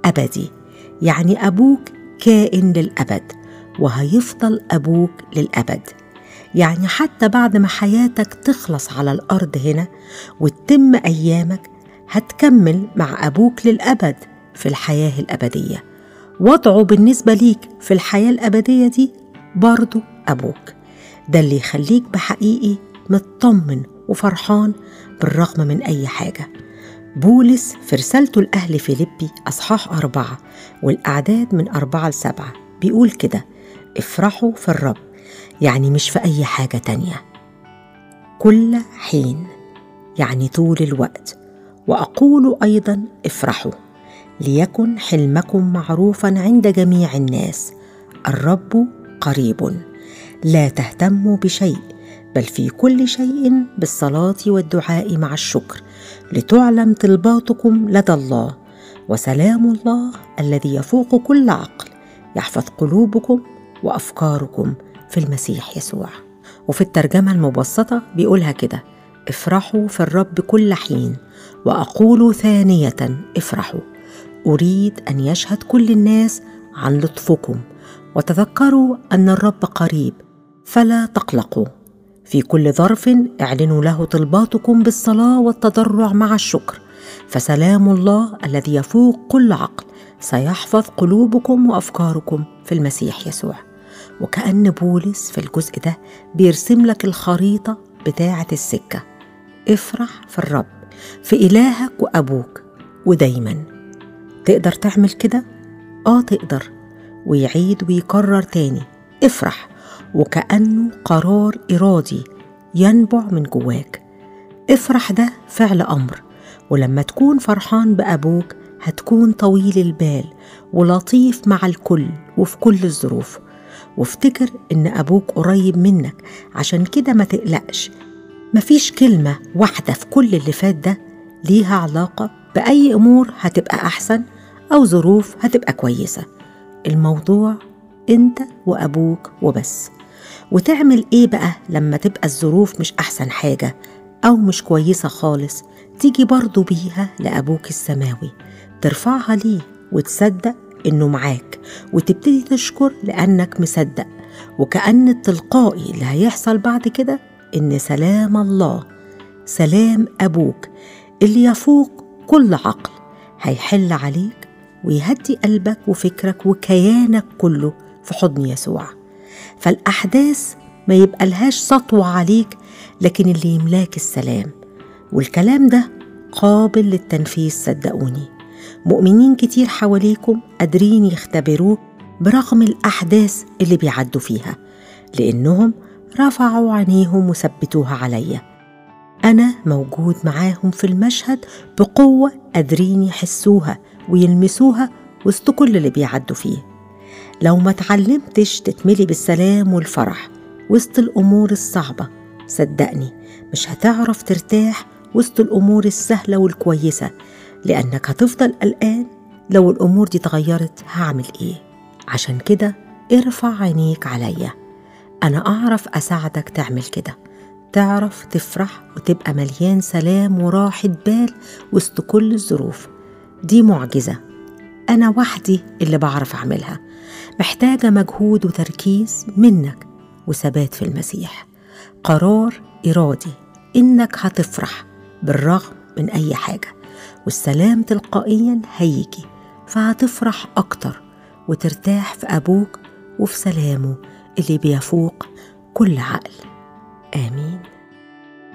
أبدي يعني أبوك كائن للأبد وهيفضل أبوك للأبد يعني حتى بعد ما حياتك تخلص على الأرض هنا وتتم أيامك هتكمل مع أبوك للأبد في الحياة الأبدية وضعه بالنسبة ليك في الحياة الأبدية دي برضو أبوك ده اللي يخليك بحقيقي مطمن وفرحان بالرغم من أي حاجة بولس في رسالته لأهل فيليبي أصحاح أربعة والأعداد من أربعة لسبعة بيقول كده افرحوا في الرب يعني مش في أي حاجة تانية كل حين يعني طول الوقت وأقول أيضا افرحوا ليكن حلمكم معروفا عند جميع الناس الرب قريب لا تهتموا بشيء بل في كل شيء بالصلاه والدعاء مع الشكر لتعلم طلباتكم لدى الله وسلام الله الذي يفوق كل عقل يحفظ قلوبكم وافكاركم في المسيح يسوع وفي الترجمه المبسطه بيقولها كده افرحوا في الرب كل حين واقول ثانيه افرحوا اريد ان يشهد كل الناس عن لطفكم وتذكروا ان الرب قريب فلا تقلقوا في كل ظرف اعلنوا له طلباتكم بالصلاه والتضرع مع الشكر فسلام الله الذي يفوق كل عقل سيحفظ قلوبكم وافكاركم في المسيح يسوع وكأن بولس في الجزء ده بيرسم لك الخريطة بتاعة السكة افرح في الرب في إلهك وأبوك ودايما تقدر تعمل كده؟ آه تقدر ويعيد ويكرر تاني افرح وكأنه قرار إرادي ينبع من جواك افرح ده فعل أمر ولما تكون فرحان بأبوك هتكون طويل البال ولطيف مع الكل وفي كل الظروف وافتكر إن أبوك قريب منك عشان كده ما تقلقش مفيش كلمة واحدة في كل اللي فات ده ليها علاقة بأي أمور هتبقى أحسن أو ظروف هتبقى كويسة الموضوع أنت وأبوك وبس وتعمل إيه بقى لما تبقى الظروف مش أحسن حاجة أو مش كويسة خالص تيجي برضو بيها لأبوك السماوي ترفعها ليه وتصدق إنه معاك وتبتدي تشكر لأنك مصدق وكأن التلقائي اللي هيحصل بعد كده إن سلام الله سلام أبوك اللي يفوق كل عقل هيحل عليك ويهدي قلبك وفكرك وكيانك كله في حضن يسوع فالأحداث ما يبقى لهاش سطوة عليك لكن اللي يملاك السلام والكلام ده قابل للتنفيذ صدقوني مؤمنين كتير حواليكم قادرين يختبروه برغم الأحداث اللي بيعدوا فيها لأنهم رفعوا عينيهم وثبتوها عليا أنا موجود معاهم في المشهد بقوة قادرين يحسوها ويلمسوها وسط كل اللي بيعدوا فيه لو ما تعلمتش تتملي بالسلام والفرح وسط الأمور الصعبة صدقني مش هتعرف ترتاح وسط الأمور السهلة والكويسة لأنك هتفضل قلقان لو الأمور دي اتغيرت هعمل إيه عشان كده ارفع عينيك عليا أنا أعرف أساعدك تعمل كده تعرف تفرح وتبقى مليان سلام وراحة بال وسط كل الظروف دي معجزة أنا وحدي اللي بعرف أعملها محتاجة مجهود وتركيز منك وثبات في المسيح قرار إرادي إنك هتفرح بالرغم من أي حاجة والسلام تلقائيا هيجي فهتفرح أكتر وترتاح في أبوك وفي سلامه اللي بيفوق كل عقل آمين